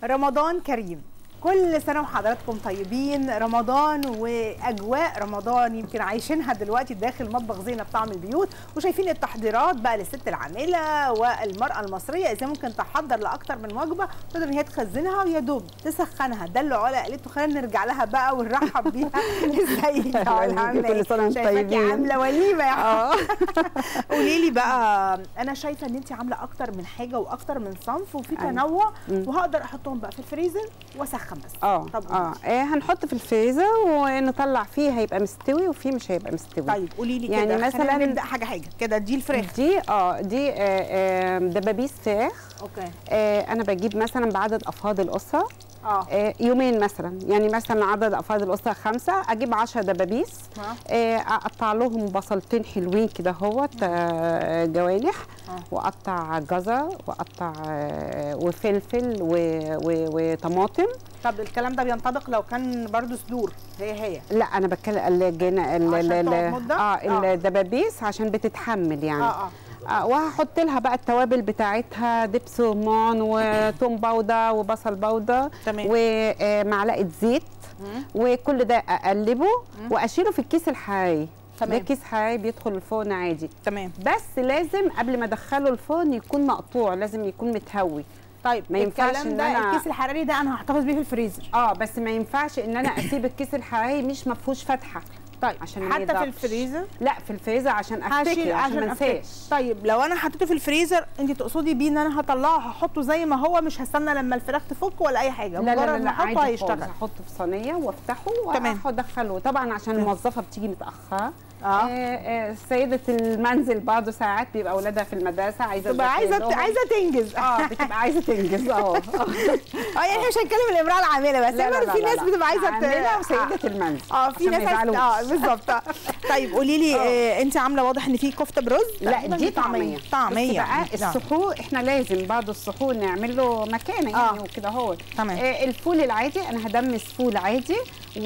رمضان كريم كل سنة وحضراتكم طيبين رمضان وأجواء رمضان يمكن عايشينها دلوقتي داخل مطبخ زينب طعم البيوت وشايفين التحضيرات بقى للست العاملة والمرأة المصرية إزاي ممكن تحضر لأكتر من وجبة تقدر إن هي تخزنها ويا دوب تسخنها ده اللي علا قالته خلينا نرجع لها بقى ونرحب بيها ازيك يا علا عاملة إيه؟ كل سنة وانتم شايفاكي طيبين. عاملة وليمة يا اه قولي لي بقى انا شايفه ان انت عامله اكتر من حاجه واكتر من صنف وفي أيوة. تنوع مم. وهقدر احطهم بقى في الفريزر واسخن بس اه طب اه إيه هنحط في الفريزر ونطلع فيه هيبقى مستوي وفيه مش هيبقى مستوي طيب قولي لي يعني كده خلينا مثلاً- نبدا حاجه حاجه كده دي الفراخ دي اه دي آه آه دبابيس فراخ اوكي آه انا بجيب مثلا بعدد افراد الاسره اه آه يومين مثلا يعني مثلا عدد افراد الاسره خمسه اجيب 10 دبابيس آه. آه، اقطع لهم بصلتين حلوين كده اهوت آه، جوانح آه. واقطع جزر واقطع آه، وفلفل و- و- وطماطم طب الكلام ده بينطبق لو كان برضو صدور هي هي لا انا بتكلم الجنا ال- عشان ال- تقعد مدة؟ اه آه. الدبابيس عشان بتتحمل يعني اه اه آه وهحط لها بقى التوابل بتاعتها دبس رمان وتوم باودر وبصل باودر تمام. ومعلقه زيت مم. وكل ده اقلبه واشيله في الكيس الحراري تمام. ده كيس حراري بيدخل الفرن عادي تمام بس لازم قبل ما ادخله الفرن يكون مقطوع لازم يكون متهوي طيب ما ينفعش الكلام إن ده أنا- الكيس الحراري ده انا هحتفظ بيه في الفريزر اه بس ما ينفعش ان انا اسيب الكيس الحراري مش مفهوش فتحه طيب عشان ما حتى في يضربش. الفريزر لا في الفريزر عشان افتكر هشيل عشان ما أفتكر. انساش طيب لو انا حطيته في الفريزر انت تقصدي بيه ان انا هطلعه هحطه زي ما هو مش هستنى لما الفراخ تفك ولا اي حاجه لا لا مجرد لا, ما لا احطه عادي خالص هيشتغل هحطه في صينيه وافتحه تمام. وادخله طبعا عشان الموظفه بتيجي متاخره اه آه، آه، سيدة المنزل برضه ساعات بيبقى اولادها في المدرسه عايزه تبقى تذاكر عايزه لهم. عايزه تنجز اه بتبقى عايزه تنجز اه اه يعني احنا مش هنتكلم الامراه العامله بس لا لا لا لا في لا ناس لا. بتبقى عايزه ت- عاملة وسيدة المنزل اه في عشان ما ناس عايزة- يزعلوش. اه بالظبط آه. طيب قولي لي آه انت عامله واضح ان في كفته برز لا تقريباً دي طعميه طعميه بقى نعم. السحور احنا لازم بعد السحور نعمل له مكانه يعني آه. وكده اهو تمام. آه الفول العادي انا هدمس فول عادي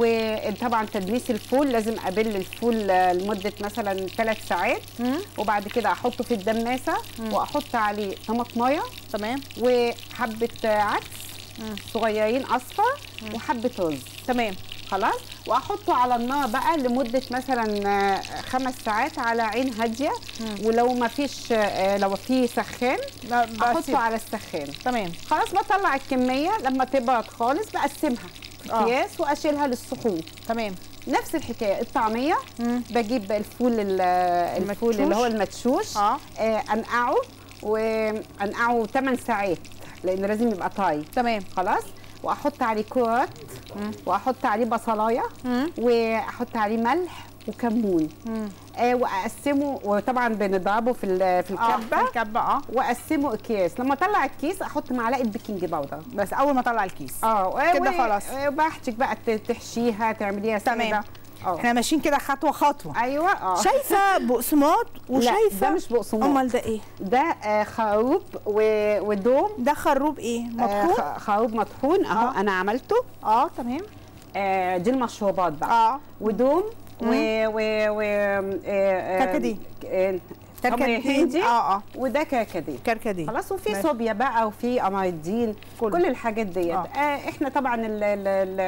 وطبعا تدميس الفول لازم ابل الفول آه، لمده مثلا ثلاث ساعات مم. وبعد كده احطه في الدماسه واحط عليه طماطمايه تمام وحبه آه، عدس مم. صغيرين اصفر وحبه رز تمام خلاص واحطه على النار بقى لمده مثلا آه، خمس ساعات على عين هاديه ولو ما فيش آه، لو في سخان لا، بسيب. احطه على السخان تمام خلاص بطلع الكميه لما تبرد خالص بقسمها في آه. اكياس واشيلها للسحور تمام نفس الحكايه الطعميه مم. بجيب الفول ال- الفول المدشوش. اللي هو المدشوش اه آه، انقعه وانقعه 8 ساعات لان لازم يبقى طاي تمام خلاص واحط عليه كرات مم. واحط عليه بصلايه مم. واحط عليه ملح وكمون مم. آه واقسمه وطبعا بنضربه في ال- في اه الكبه الكبه اه واقسمه اكياس لما اطلع الكيس احط معلقه بيكنج باودر بس اول ما اطلع الكيس اه كده و- خلاص. وبحتك بقى ت- تحشيها تعمليها تمام. ساده اه احنا ماشيين كده خطوه خطوه ايوه اه شايفه بقسماط لا وشايفه ده مش بقسماط امال ده ايه ده آه خروب و- ودوم ده خروب ايه آه، مطحون خ- خروب مطحون اهو آه. انا عملته اه تمام آه دي المشروبات بقى اه ودوم و و و آه، آه، كركديه. آه، تمر كركديه. هندي اه اه وده كركديه كركديه خلاص وفي ماشي. صوبيا بقى وفي امايدين كله. كل الحاجات ديت آه. آه. احنا طبعا ال ال ال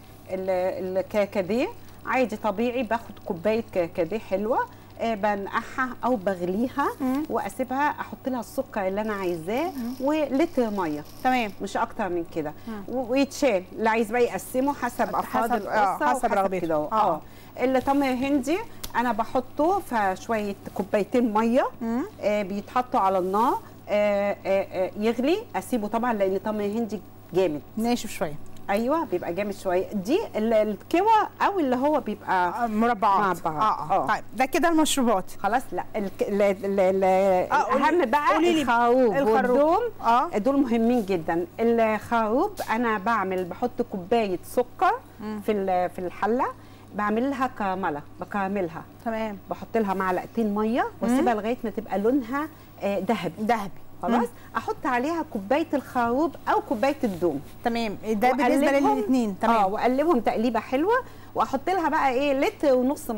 ال الكركديه عادي طبيعي باخد كوبايه كركديه حلوه آه بنقعها او بغليها مم. واسيبها احط لها السكر اللي انا عايزاه ولتر ميه تمام مش اكتر من كده مم. و- ويتشال اللي عايز بقى يقسمه حسب افراد حسب- آه، الاسره حسب وحسب رغبته. كده آه. اه التمر هندي انا بحطه في شويه كوبايتين ميه مم. آه بيتحطوا على النار آه آه آه يغلي اسيبه طبعا لان تمر هندي جامد ناشف شويه ايوه بيبقى جامد شويه دي ال- الكوى او اللي هو بيبقى آه، مربعات مربعات. اه اه آه. طيب ده كده المشروبات خلاص لا الك... ال... ال... ال... آه، قولي- الاهم بقى قولي لي الخروب الخروب. والدوم اه دول مهمين جدا الخروب انا بعمل بحط كوبايه سكر مم. في ال- في الحله بعمل لها كرامله بكرملها تمام بحط لها معلقتين ميه واسيبها لغايه ما تبقى لونها آه، ذهبي ذهبي خلاص احط عليها كوبايه الخروب او كوبايه الدوم تمام ده بالنسبه وأقلبهم- للاثنين اه تمام واقلبهم تقليبه حلوه واحط لها بقى ايه لتر ونص ميه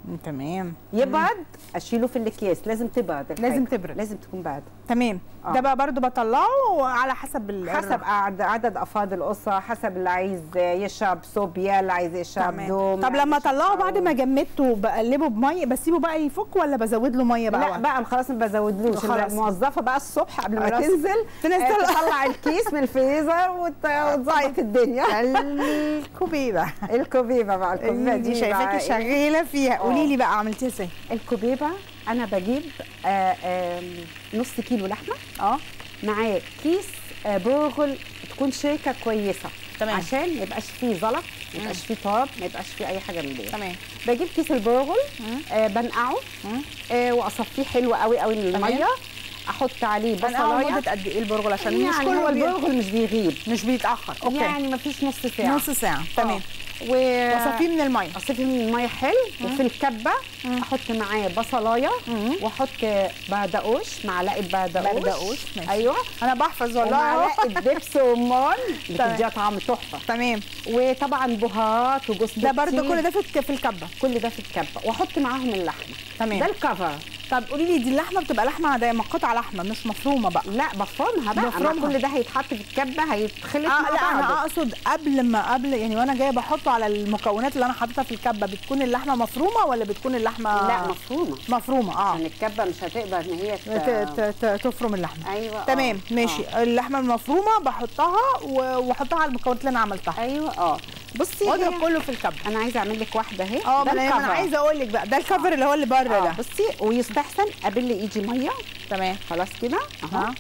تمام يبرد اشيله في الاكياس لازم تبرد الحاجة. لازم تبرد. لازم تكون بارده تمام آه. ده بقى برضو بطلعه على حسب ال- حسب عدد, عدد افراد الاسره حسب اللي عايز يشرب صوبيا اللي عايز يشرب تمام دوم طب اللي لما عايز يشرب اطلعه بعد ما عود. جمدته بقلبه بميه بسيبه بقى يفك ولا بزود له ميه بقى لا وقت؟ بقى خلاص ما بزودلوش خلاص. الموظفه بقى الصبح قبل ما خلاص. تنزل تنزل. آه، تطلع الكيس من الفريزر وت- وتظبط الدنيا الكوبيبه الكوبيبه بقى الكوبيبه دي دي شايفاكي بقى إيه؟ شغاله فيها قولي لي بقى عملتيها ازاي الكوبيبه انا بجيب آه، آم، نص كيلو لحمه اه معاه كيس آه، برغل تكون شركه كويسه تمام. عشان ما يبقاش فيه زلط ما يبقاش فيه تراب ما يبقاش فيه اي حاجه من دي تمام بجيب كيس البرغل آه بنقعه آه واصفيه حلو قوي قوي من تمام. الميه احط عليه انا بصلايه مده قد ايه البرغل عشان مش يعني كله هو بي- البرغل مش بيغيب مش بيتاخر اوكي يعني ما فيش نص ساعه نص ساعه تمام و وصفيه من الميه اصفيه من الميه حلو وفي الكبه احط معاه بصلايه واحط بردقوش معلقه بردقوش بردقوش، ماشي. ايوه انا بحفظ والله أهو. ومعلقه دبس رمان تمام. بتديها طعم تحفه تمام وطبعا بهارات وجوز ده برضو الطيب. كل ده في الك- في الكبه كل ده في الكبه واحط معاهم اللحمه تمام. ده الكفر طب قولي لي دي اللحمه بتبقى لحمه عاديه مقطع لحمه مش مفرومه بقى لا بفرمها بقى بفرمها. أما كل ده هيتحط في الكبه هيتخلط اه مع لا انا بعضه. اقصد قبل ما قبل يعني وانا جايه بحطه على المكونات اللي انا حاططها في الكبه بتكون اللحمه مفرومه ولا بتكون اللحمه لا مفرومه مفرومه اه عشان الكبه مش هتقدر ان هي ت- ت- ت- تفرم اللحمه ايوه آه. تمام ماشي آه. اللحمه المفرومه بحطها و- واحطها على المكونات اللي انا عملتها ايوه اه بصي واضرب هي- كله في الكبه انا عايزه اعمل لك واحده اهي اه ده ما انا ما انا الكفر. عايزه اقول لك بقى ده الكفر اللي هو اللي بره آه، ده بصي ويستحسن ابل ايدي ميه تمام خلاص كده اهو ها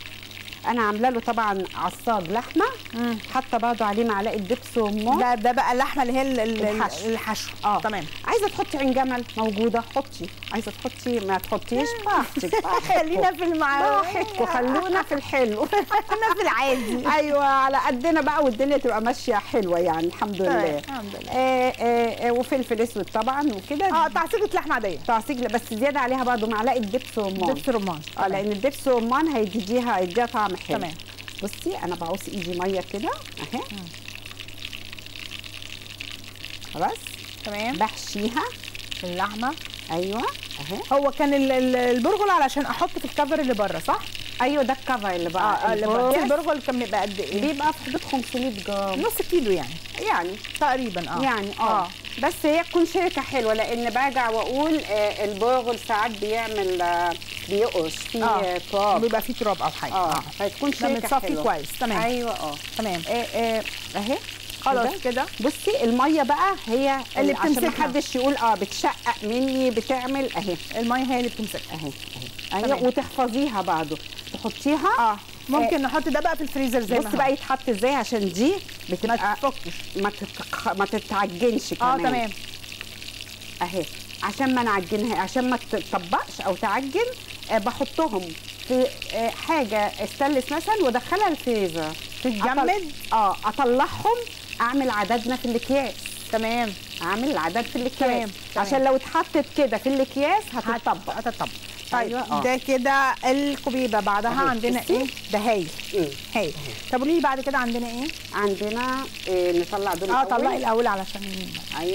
انا عامله له طبعا عصاج لحمه مم. حاطه برضه عليه معلقه دبس رمان ده ده بقى اللحمه اللي هي ال- ال- الحشو. الحشو اه تمام عايزه تحطي عين جمل موجوده حطي عايزه تحطي ما تحطيش براحتك خلينا في المعلومات براحتك وخلونا في الحلو خلينا في العادي ايوه على قدنا بقى والدنيا تبقى ماشيه حلوه يعني الحمد تمام، لله الحمد لله آه آه آه وفلفل اسود طبعا وكده اه تعصيبه لحمه عاديه تعصيج بس زياده عليها برضه معلقه دبس رمان دبس رمان اه لان الدبس رمان هيديها هيديها طعم حلو تمام. بصي انا بعوص ايدي ميه كده اهي خلاص تمام بحشيها اللحمه ايوه اهي هو كان ال- ال- البرغل علشان احط في الكفر اللي بره صح؟ ايوه ده الكفر اللي بقى اه اللي بره البرغل البرغل كان بيبقى قد ايه؟ بيبقى في حدود 500 جرام نص كيلو يعني يعني تقريبا اه يعني اه بس هي تكون شركه حلوه لان برجع واقول آه البرغل ساعات بيعمل آه بيقرش فيه آه. آه. تراب بيبقى فيه تراب او حاجه اه فتكون ده شركه متصفي حلوه كويس تمام ايوه اه تمام آه، آه، اهي خلاص كده. كده بصي الميه بقى هي اللي عشان بتمسكها. ما حدش يقول اه بتشقق مني بتعمل اهي الميه هي اللي بتمسك اهي اهي تمام. اهي وتحفظيها برضه تحطيها اه ممكن نحط ده بقى في الفريزر زي ما بصي هو. بقى يتحط ازاي عشان دي ما بتبقى تفكش ما تتخ... ما تتعجنش اه كمان تمام اهي عشان ما نعجنها عشان ما تطبقش او تعجن آه بحطهم في آه حاجه استانلس مثلا وادخلها الفريزر تتجمد اه اطلعهم اعمل عددنا في الاكياس تمام اعمل العدد في الاكياس تمام، تمام. عشان لو اتحطت كده في الاكياس هتطبق هتطبق طيب أيوة، آه. ده كده الكوبيبه بعدها أهي، عندنا بصي. ايه ده هايل إيه؟ هايل طب قولي لي بعد كده عندنا ايه عندنا إيه نطلع دول اه الأول. طلعي الاول علشان ايوه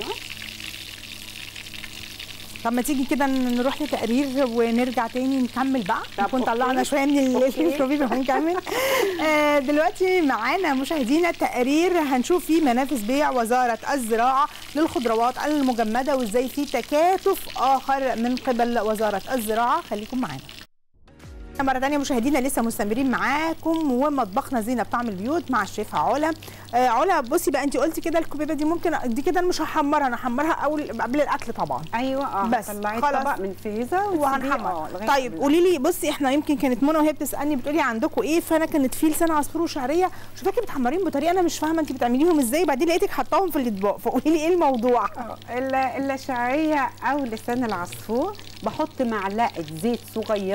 طب ما تيجي كده نروح لتقرير ونرجع تاني نكمل بقى طب نكون أوكي. طلعنا شويه من ال- أوكي. الكوبيبه ونكمل آه دلوقتي معانا مشاهدينا تقرير هنشوف فيه منافذ بيع وزاره الزراعه للخضروات المجمده وازاي في تكاتف اخر من قبل وزاره الزراعه خليكم معانا مرة تانية مشاهدينا لسه مستمرين معاكم ومطبخنا زينة بطعم البيوت مع الشيف علا آه علا بصي بقى انت قلتي كده الكوبيبه دي ممكن دي كده أنا مش هحمرها انا هحمرها اول قبل الاكل طبعا ايوه اه بس، طلعي خلاص. طبق من الفريزر وتسيبيه، آه، وهنحمر لغاية طيب قبل قولي لي بصي احنا يمكن كانت منى وهي بتسالني بتقولي عندكم ايه فانا كانت في لسان عصفور وشعريه شوفاكي بتحمرين بطريقه انا مش فاهمه انت بتعمليهم ازاي بعدين لقيتك حطاهم في الاطباق فقولي لي ايه الموضوع آه، ال- الشعريه او لسان العصفور بحط معلقه زيت صغيره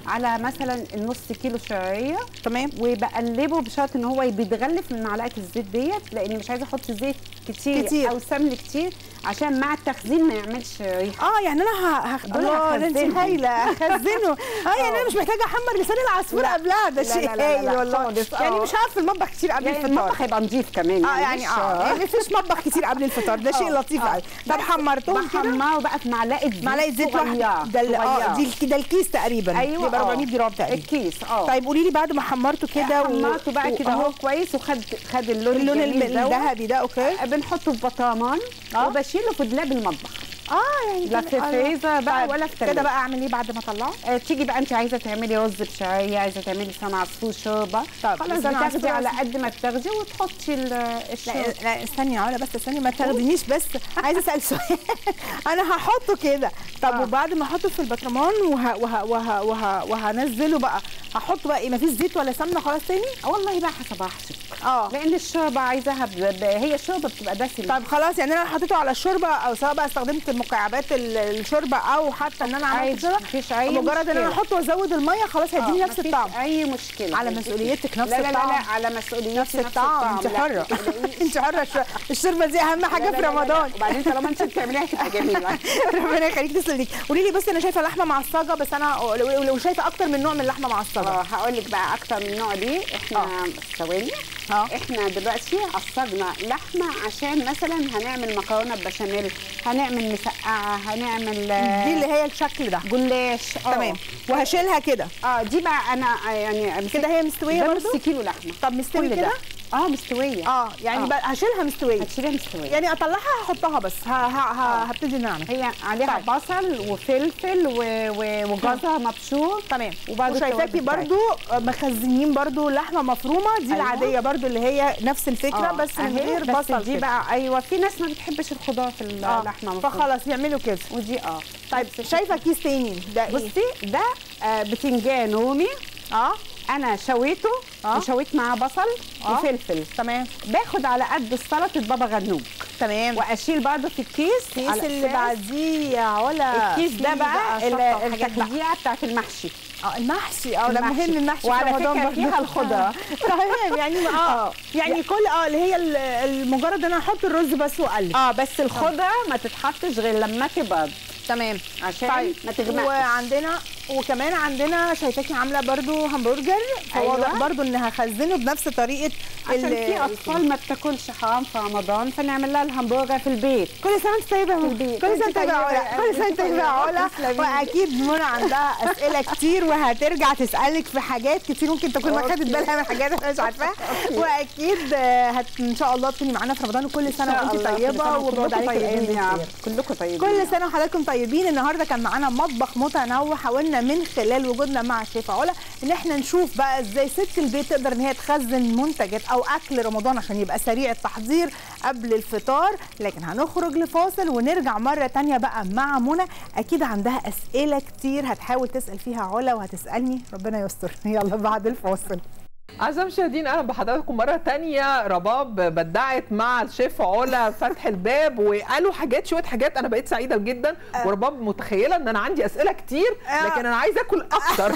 على مثلا النص كيلو شعريه تمام وبقلبه بشرط ان هو بيتغلف من معلقه الزيت ديت لان مش عايزه احط زيت كتير, كتير. او سمن كتير عشان مع التخزين ما يعملش ريحه اه يعني انا ه- هخ... دول الله ده انت هخزنهم. هايله هخزنه اه يعني انا آه. مش محتاجه احمر لسان العصفور لا. قبلها ده لا، شيء لا، لا، لا، هايل لا، والله خالص، يعني آه. مش هقف في المطبخ كتير قبل يعني الفطار المطبخ هيبقى نضيف كمان اه يعني مش- اه يعني مفيش مطبخ كتير قبل الفطار ده شيء آه، لطيف آه. قوي طب حمرتهم كده بحمره بقى في معلقه زيت معلقه زيت واحده صغيرة، ده ال- اه صغيرة. دي الك- ده الكيس تقريبا ايوه يبقى آه. 400 جرام تقريبا الكيس اه طيب قولي لي بعد ما حمرته كده و- حمرته بقى و- كده أهو. اهو كويس وخد خد اللون اللون الم- الجميل دوت. الذهبي ده اوكي بنحطه في بطامان آه. وبشيله في دولاب المطبخ اه يعني لا كده- في آه، فريزر بقى طيب، ولا في كده تلاجة. بقى اعمل ايه بعد ما اطلعه آه، تيجي بقى انت عايزه تعملي رز بشعريه عايزه تعملي لسان عصفور شوربه طب خلاص لسان بتاخدي عصفور على عصفور. قد ما بتاخدي وتحطي ال- لا الشوربه لا استني يا علا بس استني ما تاخدنيش بس عايزه اسال سؤال انا هحطه كده طب آه. وبعد ما احطه في البطرمان وه وه وه وه وهنزله بقى هحطه بقى ايه مفيش زيت ولا سمنه خلاص تاني آه، والله بقى حسب راحتك اه لان الشوربه عايزاها ب... ب... هي الشوربه بتبقى دسمه طب خلاص يعني انا حطيته على الشوربه او سواء بقى استخدمت مكعبات ال- الشوربه او حتى ان انا عملت عادي، كده مفيش أي مجرد ان انا مشكلة. احطه وازود الميه خلاص هيديني آه، نفس مفيش الطعم اي مشكله على هيديكي. مسؤوليتك نفس لا لا لا, الطعم. لا على مسؤوليتي نفس الطعم انت لا، حره ما تقلقيش. انت حره الش- الشوربه دي اهم لا، حاجه لا، في لا، لا، رمضان وبعدين طالما انت بتعمليها هتبقى جميله ربنا يخليك تسلم ليك قولي لي بس انا شايفه لحمه معصجه بس انا لو لو شايفه اكتر من نوع من اللحمه معصجه اه هقول لك بقى اكتر من النوع دي احنا ثواني اه احنا دلوقتي عصجنا لحمه عشان مثلا هنعمل مكرونه بشاميل هنعمل مسقعه هنعمل آه، دي اللي هي الشكل ده جلاش آه. تمام وهشيلها كده اه دي بقى انا آه، يعني كده هي مستويه ده برضو نص كيلو لحمه طب مستوي كل كده ده اه مستويه اه يعني آه. بقى هشيلها مستويه هتشيلها مستويه يعني اطلعها هحطها بس ه- ه- ه- هبتدي ان انا اعملها هي عليها طيب. بصل وفلفل و... و... وجزر مبشور تمام وبعد وشايفاكي التوابل برضو مخزنين برضو لحمه مفرومه دي أيوة. العاديه برضو اللي هي نفس الفكره آه، بس من أهي، غير بس بصل دي كده. بقى ايوه في ناس ما بتحبش الخضار في اه اللحمه مفرومة. فخلاص يعملوا كده ودي اه طيب شايفه كيس تاني ده ايه بصي ده آه بتنجان رومي اه انا شويته آه. وشويت معاه بصل آه. وفلفل تمام باخد على قد سلطه بابا غنوج تمام واشيل برضه في الكيس الكيس على اللي أساس بعديه يا علا الكيس ده فيه بقى شطة ال- وحاجات بقى. التخزيعه بتاعت المحشي اه المحشي اه ده المحشي. مهم المحشي وعلى في رمضان فكرة برضه. فيها الخضرة. تمام يعني اه يعني كل اه اللي هي ال- المجرد ان انا احط الرز بس واقلب اه بس الخضره ما تتحطش غير لما تبرد تمام عشان طيب ما تغمقش وعندنا وكمان عندنا شايفاكي عامله برضو همبرجر فواضح أيوة. برضو ان هخزنه بنفس طريقه عشان ال- في اطفال ما بتاكلش حرام في رمضان فنعمل لها الهمبرجر في البيت كل سنه وانت طيبه يا ماما. البيت. كل سنه أنت طيبه يا طيبة. علا كل سنه أنت طيبه يا طيبة. علا تسلمي. واكيد منى عندها اسئله كتير وهترجع تسالك في حاجات كتير ممكن تكون ما خدت أوكي. بالها من حاجات انا مش عارفاها واكيد آه، هت ان شاء الله تكوني معانا في رمضان وكل سنه وانت طيبه وبعد عليك الايام بالخير كلكم طيبين كل سنه وحضراتكم طيبين النهارده كان معانا مطبخ متنوع حاولنا من خلال وجودنا مع الشيف علا ان احنا نشوف بقى ازاي ست البيت تقدر ان هي تخزن منتجات او اكل رمضان عشان يبقى سريع التحضير قبل الفطار لكن هنخرج لفاصل ونرجع مره تانية بقى مع منى اكيد عندها اسئله كتير هتحاول تسال فيها علا وهتسالني ربنا يستر يلا بعد الفاصل أعزائي المشاهدين أهلا بحضراتكم مرة تانية رباب بدعت مع الشيف علا فتح الباب وقالوا حاجات شوية حاجات أنا بقيت سعيدة جدا ورباب متخيلة إن أنا عندي أسئلة كتير آه. لكن أنا عايزة آكل أكتر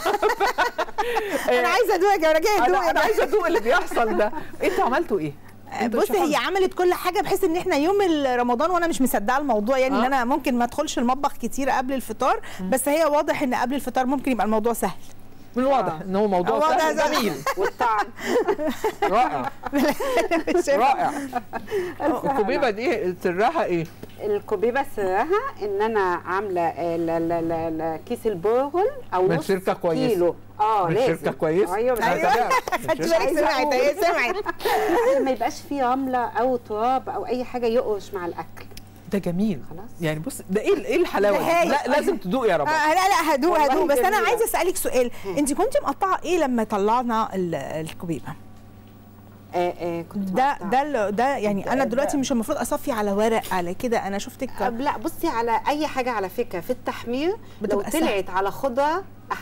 انا عايزه ادوق يا رجاء أنا, ادوق أنا عايزة أدوق اللي بيحصل ده أنتوا عملتوا إيه؟ أنتوا بص شوفوا هي عملت كل حاجه بحيث ان احنا يوم رمضان وانا مش مصدقه الموضوع يعني ان آه. انا ممكن ما ادخلش المطبخ كتير قبل الفطار بس هي واضح ان قبل الفطار ممكن يبقى الموضوع سهل من الواضح آه. إن هو موضوع واضح سهل سهل. جميل والطعم رائع رائع الكوبيبة دي سرها إيه؟ الكوبيبه سرها ان انا عامله ال- ال- ال- ال- كيس البرغل او من نص شركة كويسة. كيلو اه من لازم شركة كويسة؟ ايوه من أنا شركة تابعت. من خدت شركة- بالك سمعت هي سمعت عشان ما يبقاش فيه رمله او تراب او اي حاجه يقرش مع الاكل ده جميل خلاص. يعني بص ده ايه ايه الحلاوه ده دي؟ هايل. لا لازم تدوق يا رباب آه لا لا هدوء والله هدوء بس انا جميلة. عايزه اسالك سؤال انت كنت مقطعه ايه لما طلعنا ال- الكوبيبه آه آه كنت ده مقطعة. ده ال- ده يعني ده- انا ده- دلوقتي مش المفروض اصفي على ورق على كده انا شفتك آه، لا بصي على اي حاجه على فكره في التحمير لو بتبقى سهل. طلعت على خضره احلى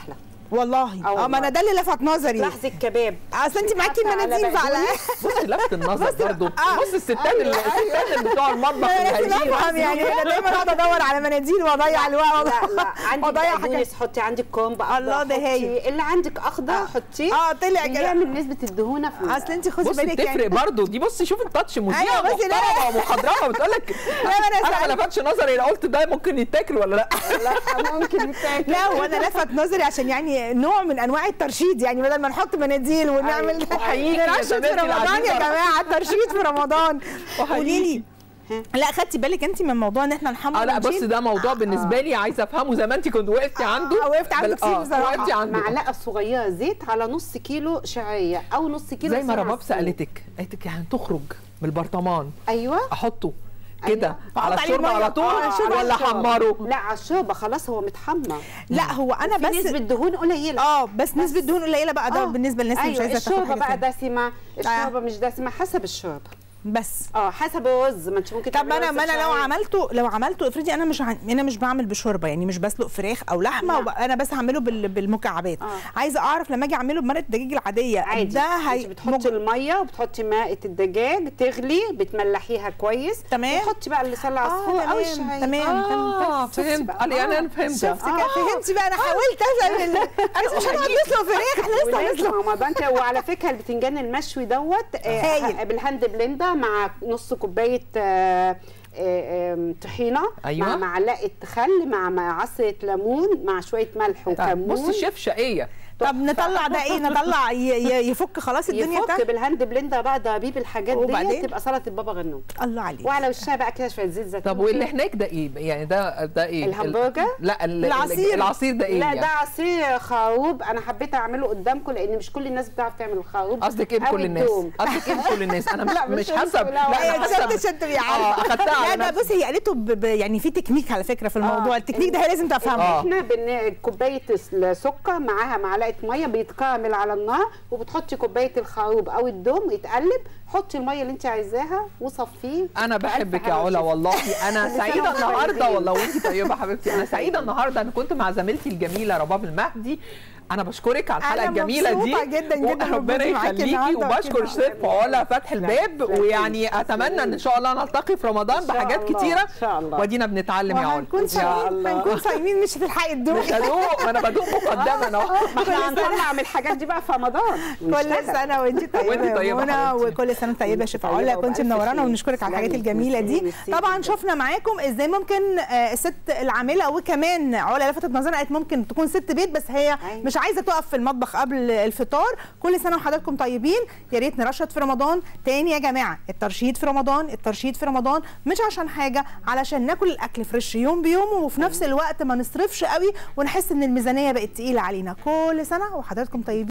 والله آه اه ما انا والله. ده اللي لفت نظري لحظه الكباب اصل انت معاكي حتى على مناديل فعلا بصي لفت النظر برضه آه. بص الستات اللي الستات اللي بتوع المطبخ انا لازم الهايلين. افهم يعني انا دايما اقعد ادور على مناديل واضيع الوقت لا لا عندك واضيع حاجات بقدونس حطي عندك كومب اخضر الله ده حطي. هايل. اللي عندك اخضر حطيه اه طلع كده يعمل نسبه الدهونه في اصل انت خدي بصي بالك بتفرق يعني برضه دي بصي شوفي التاتش مذيعه أيوة، بصي لا. محترمه ومخضرمه بتقول لك لا، أنا انا سألت. ما لفتش نظري انا قلت ده ممكن يتاكل ولا لا لا ممكن يتاكل لا هو انا لفت نظري عشان يعني نوع من انواع الترشيد يعني بدل ما نحط مناديل ونعمل وحقيقي يا نرشد في زميلتي رمضان يا العزيزة. جماعه الترشيد في رمضان وحقيقي. قولي لي لا خدتي بالك انت من موضوع ان احنا نحمر اه لا بص ونشيل؟ ده موضوع بالنسبه لي عايزه افهمه زي ما انت كنت وقفتي عنده آه، وقفت عنده بل- كتير آه، بصراحة. وقفتي عنده معلقه صغيره زيت على نص كيلو شعريه او نص كيلو زي ما لسان رباب عصفور. سالتك قالت لك يعني تخرج من البرطمان ايوه احطه كده أيوة. على أحط عليه الشوربه مية. على طول آه، الشوربة ولا على الشوربة. احمره لا على الشوربه خلاص هو متحمر لا هو انا في بس نسبه دهون قليله اه بس نسبه دهون قليله بقى ده آه. بالنسبه للناس اللي مش أيوة عايزه تاخد الشوربه حاجة بقى تانية. دسمه الشوربه مش دسمه حسب الشوربه بس اه حسب الرز ما انت ممكن طب تعملي انا رز ما انا لو بشعرية. عملته لو عملته افرضي انا مش عن... انا مش بعمل بشوربه يعني مش بسلق فراخ او لحمه لا. وب... انا بس هعمله بال... بالمكعبات آه. عايزه اعرف لما اجي اعمله بمرقه الدجاج العاديه عادي ده هي انت بتحطي الميه وبتحطي ماء الدجاج تغلي بتملحيها كويس تمام. وتحطي بقى لسان العصفور او تمام الشعير تمام اه شفتي فهمت بقى؟ قال يعني انا فهمت شفت كده فهمتي بقى انا حاولت افهم ال- انا مش هنقعد نسلق فراخ احنا لسه ولازم هنسلق رمضان كده وعلى فكره البتنجان المشوي دوت آه، هايل. ه- بالهاند بلندر مع نص كوبايه آه، آه، آم، طحينه أيوة. مع معلقه خل مع مع عصره ليمون مع شويه ملح طيب، وكمون بصي الشيف شقيه طب نطلع ده ايه نطلع ي... ي... يفك خلاص الدنيا يفك بتاعته بالهاند بلندر بقى ضربيه الحاجات وبعدين؟ دي تبقى سلطه بابا غنوج الله عليك وعلى وشها بقى كده شويه زيت زيتون طب واللي هناك ده ايه يعني ده ده ايه الهمبرجر؟ لا ال- العصير. العصير ده ايه لا يعني؟ ده عصير خروب انا حبيت اعمله قدامكم لان مش كل الناس بتعرف تعمل الخروب قصدك ايه أو بكل الناس الدوم. قصدك ايه بكل الناس انا مش لا، مش مش انتوا، حسب لا، لا ولا انا شفت حسب شفت يا اه عارفه اخدتها لا على ده نفسي. بصي هي قالته ب... ب... يعني في تكنيك على فكره في الموضوع آه. التكنيك ده هي لازم تفهمه آه. احنا بن كوبايه السكر معاها معلقه ميه بيتكرمل على النار وبتحطي كوبايه الخروب او الدوم يتقلب حطي الميه اللي انت عايزاها وصفيه انا بألف بحبك يا حلاوة علا وشفا. والله انا كل سعيده سنة وانتم النهارده طيبين. والله وانت طيبه حبيبتي انا سعيده النهارده انا كنت مع زميلتي الجميله رباب المهدي انا بشكرك على الحلقه أنا الجميله دي مبسوطة جدا جدا ربنا بوجودي معاكي يخليكي النهاردة وبشكر وكده. شيف علا فتح الباب لا، ويعني تسلمي. اتمنى ان ان شاء الله نلتقي في رمضان إن شاء بحاجات الله، كتيره إن شاء الله. ودينا بنتعلم يا علا وهنكون يا صايمين الله. هنكون صايمين مش هتلحقي الدوق مش هدوق ما انا بدوق مقدما اهو ما احنا هنطلع من الحاجات دي بقى في رمضان كل نشتغل. سنه وانت طيبه وانت يا طيبة منى حبيبتي. وكل سنه طيبه يا شيف طيبة علا وبألف كنت منورانا خير. ونشكرك على الحاجات تسلمي. الجميله دي ميرسي طبعا جداً. شفنا معاكم ازاي ممكن آه، الست العامله وكمان علا لفتت نظرنا قالت ممكن تكون ست بيت بس هي أيوة. مش عايزه تقف في المطبخ قبل الفطار كل سنه وحضراتكم طيبين يا ريت نرشد في رمضان تاني يا جماعه الترشيد في رمضان الترشيد في رمضان مش عشان حاجه علشان ناكل الاكل فريش يوم بيوم وفي نفس الوقت ما نصرفش قوي ونحس ان الميزانيه بقت تقيله علينا كل سنه وحضراتكم طيبين